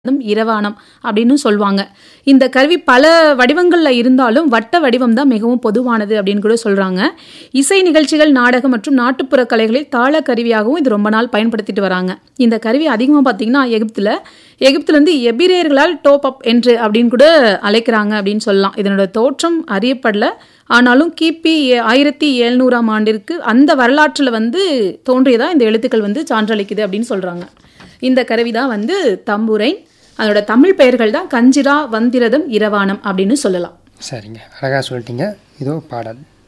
அதுவும் இரவானம் அப்படின்னு சொல்லுவாங்க இந்த கருவி பல வடிவங்களில் இருந்தாலும் வட்ட வடிவம் தான் மிகவும் பொதுவானது அப்படின்னு கூட சொல்கிறாங்க இசை நிகழ்ச்சிகள் நாடகம் மற்றும் நாட்டுப்புற கலைகளில் தாள கருவியாகவும் இது ரொம்ப நாள் பயன்படுத்திட்டு வராங்க இந்த கருவி அதிகமாக பார்த்தீங்கன்னா எகிப்தில் எகிப்திலேருந்து எபிரேயர்களால் டோப் அப் என்று அப்படின்னு கூட அழைக்கிறாங்க அப்படின்னு சொல்லலாம் இதனோட தோற்றம் அறியப்படல ஆனாலும் கிபி ஏ- ஆயிரத்தி எழுநூறாம் ஆண்டிற்கு அந்த வரலாற்றில் வந்து தோன்றியதா இந்த எழுத்துக்கள் வந்து சான்றளிக்குது அப்படின்னு சொல்கிறாங்க இந்த கருவி தான் வந்து தம்புரை அதோட தமிழ் பெயர்கள் தான் கஞ்சிரா வந்திரதம் இரவானம் அப்படின்னு சொல்லலாம் சரிங்க அழகாக சொல்லிட்டீங்க இதோ பாடல்